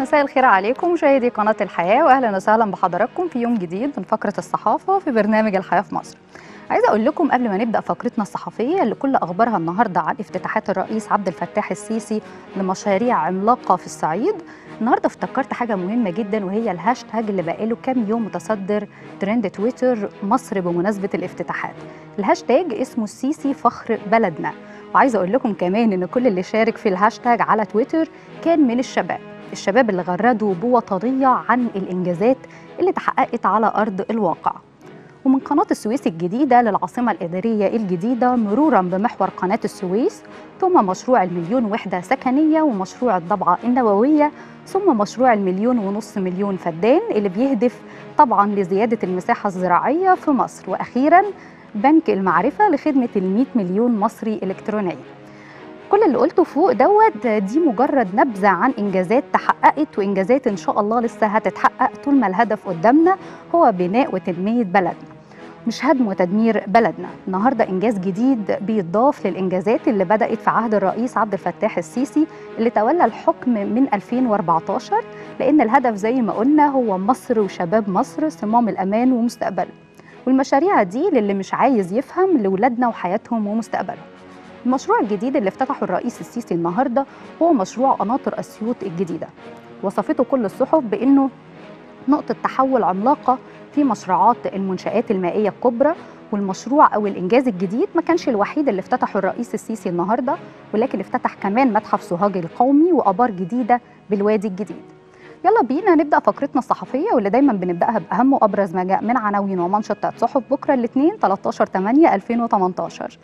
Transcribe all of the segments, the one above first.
مساء الخير عليكم مشاهدي قناة الحياة وأهلا وسهلا بحضراتكم في يوم جديد من فقرة الصحافة في برنامج الحياة في مصر عايزة أقول لكم قبل ما نبدأ فقرتنا الصحفية اللي كل أخبارها النهاردة عن افتتاحات الرئيس عبد الفتاح السيسي لمشاريع عملاقة في الصعيد النهارده افتكرت حاجة مهمة جدا وهي الهاشتاج اللي بقاله كام يوم متصدر ترند تويتر مصر بمناسبة الافتتاحات الهاشتاج اسمه السيسي فخر بلدنا وعايزة أقول لكم كمان إن كل اللي شارك في الهاشتاج على تويتر كان من الشباب الشباب اللي غردوا بوطنية عن الإنجازات اللي تحققت على أرض الواقع ومن قناة السويس الجديدة للعاصمة الإدارية الجديدة مرورا بمحور قناة السويس ثم مشروع المليون وحدة سكنية ومشروع الضبعة النووية ثم مشروع المليون ونص مليون فدان اللي بيهدف طبعا لزيادة المساحة الزراعية في مصر وأخيرا بنك المعرفة لخدمة ال مليون مصري إلكترونيا كل اللي قلته فوق دوت دي مجرد نبذة عن إنجازات تحققت وإنجازات إن شاء الله لسه هتتحقق طول ما الهدف قدامنا هو بناء وتنمية بلدنا مش هدم وتدمير بلدنا النهاردة إنجاز جديد بيضاف للإنجازات اللي بدأت في عهد الرئيس عبد الفتاح السيسي اللي تولى الحكم من 2014 لأن الهدف زي ما قلنا هو مصر وشباب مصر صمام الأمان ومستقبله والمشاريع دي للي مش عايز يفهم لولادنا وحياتهم ومستقبلهم المشروع الجديد اللي افتتحه الرئيس السيسي النهارده هو مشروع قناطر اسيوط الجديده وصفته كل الصحف بانه نقطه تحول عملاقه في مشروعات المنشآت المائيه الكبرى والمشروع او الانجاز الجديد ما كانش الوحيد اللي افتتحه الرئيس السيسي النهارده ولكن افتتح كمان متحف سوهاج القومي وابار جديده بالوادي الجديد يلا بينا نبدا فقرتنا الصحفيه واللي دايما بنبداها باهم وابرز ما جاء من عناوين ومنشطات صحف بكره الاثنين 13 8 2018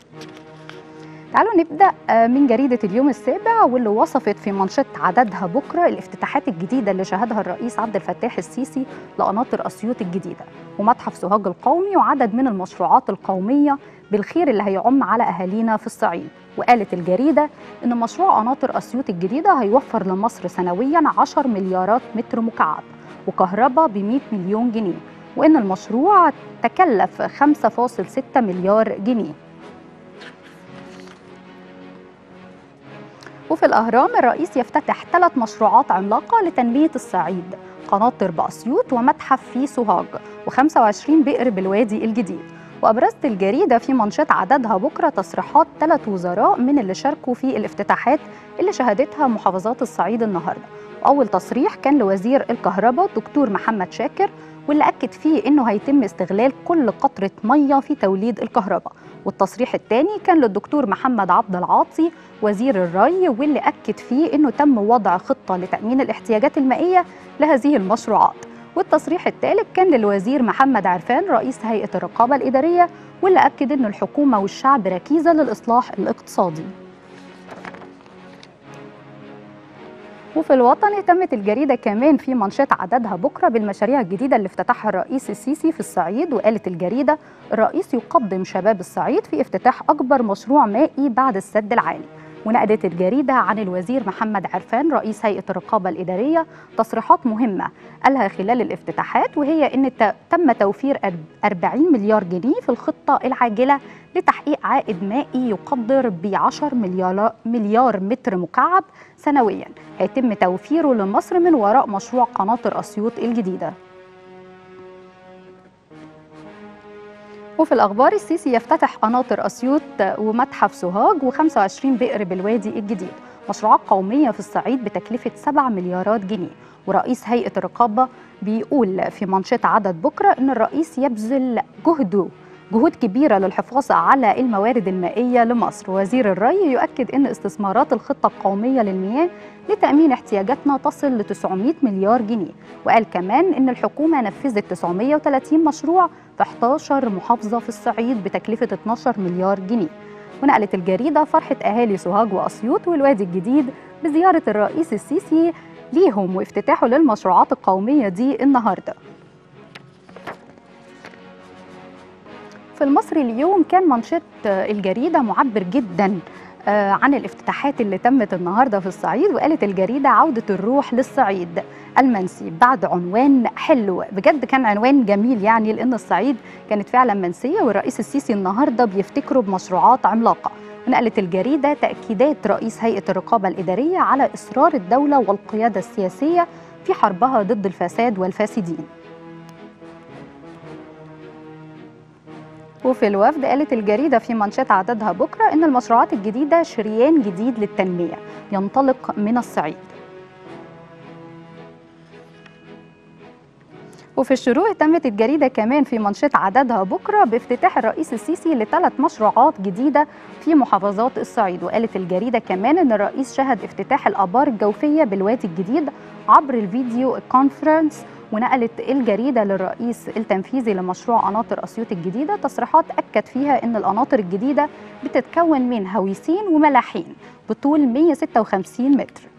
تعالوا نبدا من جريده اليوم السابع واللي وصفت في منشط عددها بكره الافتتاحات الجديده اللي شهدها الرئيس عبد الفتاح السيسي لقناطر اسيوط الجديده ومتحف سوهاج القومي وعدد من المشروعات القوميه بالخير اللي هيعم على اهالينا في الصعيد وقالت الجريده ان مشروع قناطر اسيوط الجديده هيوفر لمصر سنويا 10 مليارات متر مكعب وكهرباء ب 100 مليون جنيه وان المشروع تكلف 5.6 مليار جنيه وفي الأهرام الرئيس يفتتح ثلاث مشروعات عملاقة لتنمية الصعيد قناطر بأسيوط ومتحف في سوهاج و25 بئر بالوادي الجديد وأبرزت الجريدة في منشط عددها بكرة تصريحات ثلاث وزراء من اللي شاركوا في الافتتاحات اللي شهدتها محافظات الصعيد النهاردة وأول تصريح كان لوزير الكهرباء دكتور محمد شاكر واللي أكد فيه إنه هيتم استغلال كل قطرة مية في توليد الكهرباء والتصريح الثاني كان للدكتور محمد عبد العاطي وزير الري واللي أكد فيه إنه تم وضع خطة لتأمين الاحتياجات المائية لهذه المشروعات والتصريح الثالث كان للوزير محمد عرفان رئيس هيئة الرقابة الإدارية واللي أكد إن الحكومة والشعب ركيزة للإصلاح الاقتصادي وفي الوطن اهتمت الجريدة كمان في منشط عددها بكرة بالمشاريع الجديدة اللي افتتحها الرئيس السيسي في الصعيد وقالت الجريدة الرئيس يقدم شباب الصعيد في افتتاح أكبر مشروع مائي بعد السد العالي ونقلت الجريدة عن الوزير محمد عرفان رئيس هيئة الرقابة الإدارية تصريحات مهمة قالها خلال الافتتاحات وهي أن تم توفير 40 مليار جنيه في الخطة العاجلة لتحقيق عائد مائي يقدر ب 10 مليار, مليار متر مكعب سنويا هيتم توفيره لمصر من وراء مشروع قناطر أسيوط الجديدة وفي الأخبار السيسي يفتتح قناطر أسيوط ومتحف سوهاج و25 بئر بالوادي الجديد مشروعات قومية في الصعيد بتكلفة 7 مليارات جنيه ورئيس هيئة الرقابة بيقول في منشط عدد بكرة أن الرئيس يبذل جهده جهود كبيرة للحفاظ على الموارد المائية لمصر وزير الري يؤكد أن استثمارات الخطة القومية للمياه لتأمين احتياجاتنا تصل ل 900 مليار جنيه وقال كمان أن الحكومة نفذت 930 مشروع في 11 محافظة في الصعيد بتكلفة 12 مليار جنيه ونقلت الجريدة فرحة أهالي سوهاج وأسيوط والوادي الجديد بزيارة الرئيس السيسي ليهم وافتتاحه للمشروعات القومية دي النهارده في المصري اليوم كان منشط الجريدة معبر جدا عن الافتتاحات اللي تمت النهارده في الصعيد وقالت الجريده عوده الروح للصعيد المنسي بعد عنوان حلو بجد كان عنوان جميل يعني لان الصعيد كانت فعلا منسيه والرئيس السيسي النهارده بيفتكره بمشروعات عملاقه نقلت الجريدة تأكيدات رئيس هيئة الرقابة الإدارية على إصرار الدولة والقيادة السياسية في حربها ضد الفساد والفاسدين وفي الوفد قالت الجريدة في منشات عددها بكرة إن المشروعات الجديدة شريان جديد للتنمية ينطلق من الصعيد وفي الشروق اهتمت الجريدة كمان في منشط عددها بكرة بافتتاح الرئيس السيسي لثلاث مشروعات جديدة في محافظات الصعيد وقالت الجريدة كمان أن الرئيس شهد افتتاح الآبار الجوفية بالوادي الجديد عبر الفيديو كونفرنس ونقلت الجريدة للرئيس التنفيذي لمشروع قناطر أسيوط الجديدة تصريحات أكد فيها أن القناطر الجديدة بتتكون من هويسين وملاحين بطول 156 متر